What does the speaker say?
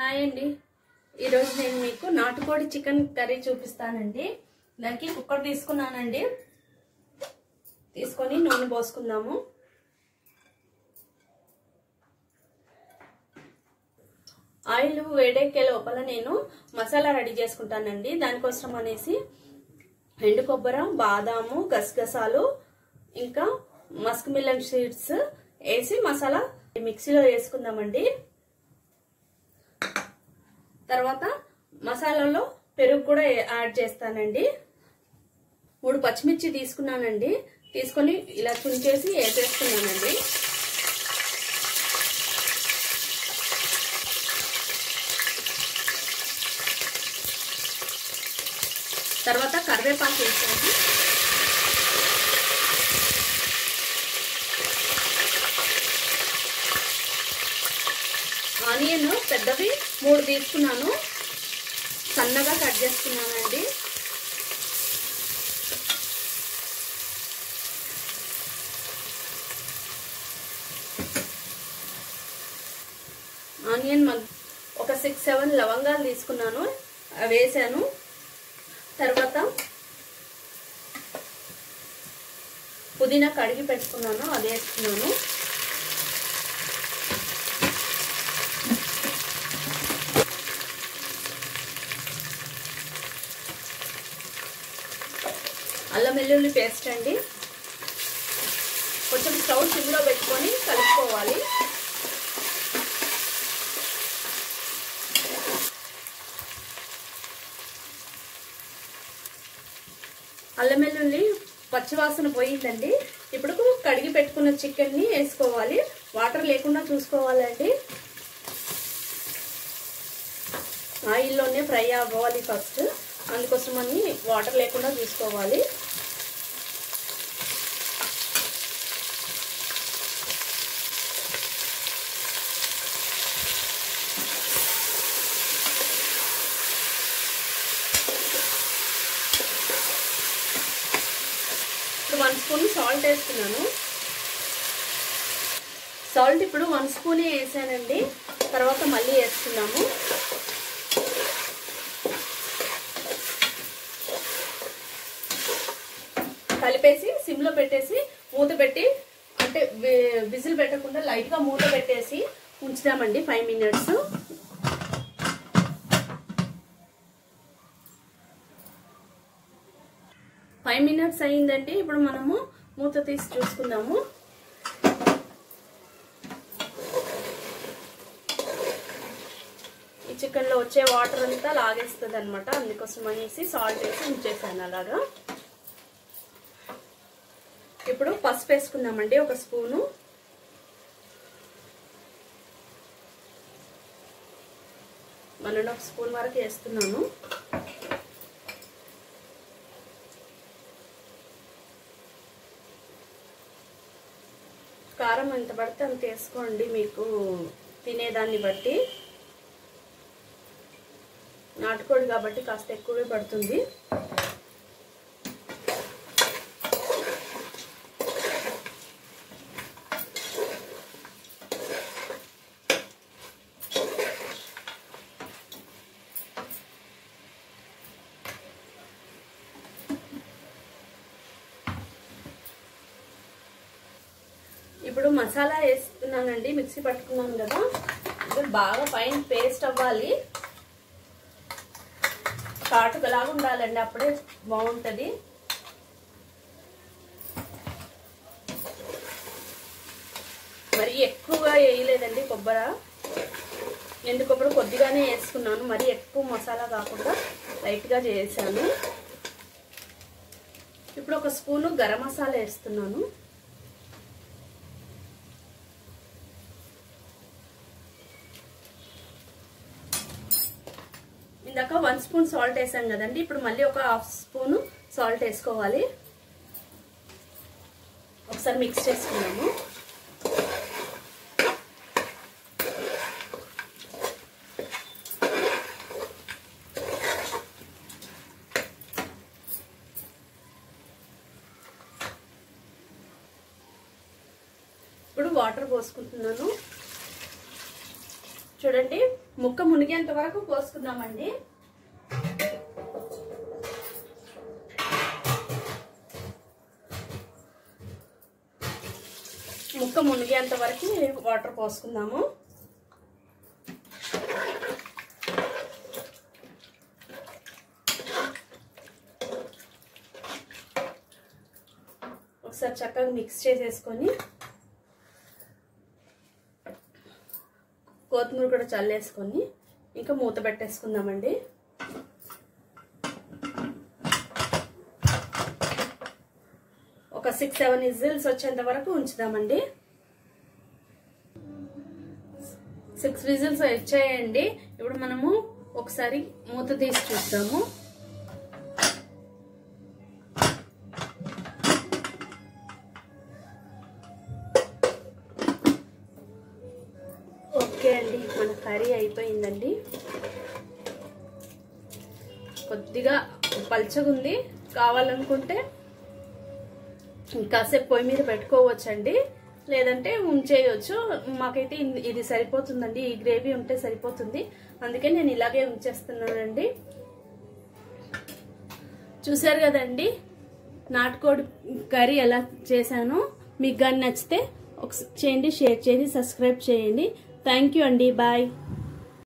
hi అండి ఈరోజు నేను మీకు నాటుకోడి చికెన్ కర్రీ చూపిస్తానండి దానికి కుక్కర్ తీసుకున్నానండి తీసుకొని నూనె పోసుకుందాము ఆయిల్ వేడెక్కే లోపల నేను మసాలా రెడీ చేసుకుంటానండి దానికోసం అనేసి ఎండు కొబ్బరి బాదాము గసగసాలు ఇంకా మస్క్ మిల్లన్ సీడ్స్ వేసి మసాలా మిక్సీలో వేసుకుందామండి తర్వాత మసాలాలో పెరుగు కూడా యాడ్ చేస్తానండి మూడు పచ్చిమిర్చి తీసుకున్నానండి తీసుకొని ఇలా చుంచేసి వేసేస్తున్నానండి తర్వాత కరివేపాకు వేసాను ఆనియన్ పెద్దవి మూడు తీసుకున్నాను సన్నగా కట్ చేసుకున్నానండి ఆనియన్ ఒక సిక్స్ సెవెన్ లవంగాలు తీసుకున్నాను అవి వేసాను తర్వాత పుదీనా కడిగి పెట్టుకున్నాను అది వేసుకున్నాను అల్లం వెల్లుల్లి పేస్ట్ అండి కొంచెం స్టవ్ సిమ్లో పెట్టుకొని కలుపుకోవాలి అల్లం వెల్లుల్లి పచ్చివాసన పోయిందండి ఇప్పుడు కడిగి పెట్టుకున్న చికెన్ని వేసుకోవాలి వాటర్ లేకుండా చూసుకోవాలండి ఆయిల్లోనే ఫ్రై అవ్వాలి ఫస్ట్ అందుకోసమని వాటర్ లేకుండా చూసుకోవాలి ఇప్పుడు వన్ స్పూన్ సాల్ట్ వేస్తున్నాను సాల్ట్ ఇప్పుడు వన్ స్పూనే వేసానండి తర్వాత మళ్ళీ వేస్తున్నాము కలిపేసి సిమ్లో పెట్టేసి మూత పెట్టి అంటే విజిల్ పెట్టకుండా లైట్గా మూత పెట్టేసి ఉంచుదామండి ఫైవ్ మినిట్స్ ఫైవ్ మినిట్స్ అయిందండి ఇప్పుడు మనము మూత తీసి చూసుకుందాము ఈ చికెన్లో వచ్చే వాటర్ అంతా లాగేస్తుంది అనమాట అందుకోసం అనేసి సాల్ట్ వేసి ఉంచేసాను అలాగా ఇప్పుడు పసుపు వేసుకుందామండి ఒక spoon one and half spoon వరకు వేస్తున్నాను కారం ఎంత పడితే అంత వేసుకోండి మీకు తినేదాన్ని బట్టి నాటుకోడి కాబట్టి కాస్త ఎక్కువే పడుతుంది ఇప్పుడు మసాలా వేస్తున్నానండి మిక్సీ పట్టుకున్నాను కదా ఇప్పుడు బాగా ఫైన్ పేస్ట్ అవ్వాలి కాటుకలాగా ఉండాలండి అప్పుడే బాగుంటుంది మరి ఎక్కువగా వేయలేదండి కొబ్బరి ఎందుకప్పుడు కొద్దిగానే వేసుకున్నాను మరి ఎక్కువ మసాలా కాకుండా లైట్గా చేసాను ఇప్పుడు ఒక స్పూను గరం మసాలా వేస్తున్నాను ఇందాక వన్ స్పూన్ సాల్ట్ వేసాం కదండి ఇప్పుడు మళ్ళీ ఒక హాఫ్ స్పూన్ సాల్ట్ వేసుకోవాలి ఒకసారి మిక్స్ చేసుకున్నాము ఇప్పుడు వాటర్ పోసుకుంటున్నాను చూడండి ముక్క మునిగేంత వరకు కోసుకుందామండి ముక్క మునిగేంత వరకు వాటర్ పోసుకుందాము ఒకసారి చక్కగా మిక్స్ చేసేసుకొని కొత్తిమీర కూడా చల్లేసుకొని ఇంకా మూత పెట్టేసుకుందామండి ఒక సిక్స్ సెవెన్ విజిల్స్ వచ్చేంత వరకు ఉంచుదామండి సిక్స్ విజిల్స్ వచ్చాయండి ఇప్పుడు మనము ఒకసారి మూత తీసి చూద్దాము ఓకే అండి మన కర్రీ అయిపోయిందండి కొద్దిగా పల్చగుంది కావాలనుకుంటే కాసేపు పొయ్యి మీద పెట్టుకోవచ్చండి లేదంటే ఉంచేయచ్చు మాకైతే ఇన్- ఇది సరిపోతుందండి ఈ గ్రేవీ ఉంటే సరిపోతుంది అందుకే నేను ఇలాగే ఉంచేస్తున్నానండి చూసారు కదండి నాటుకోడి కర్రీ ఎలా చేశాను మీకు కానీ నచ్చితే ఒక చేయండి షేర్ చేయండి సబ్స్క్రైబ్ చేయండి థ్యాంక్ యూ అండి బాయ్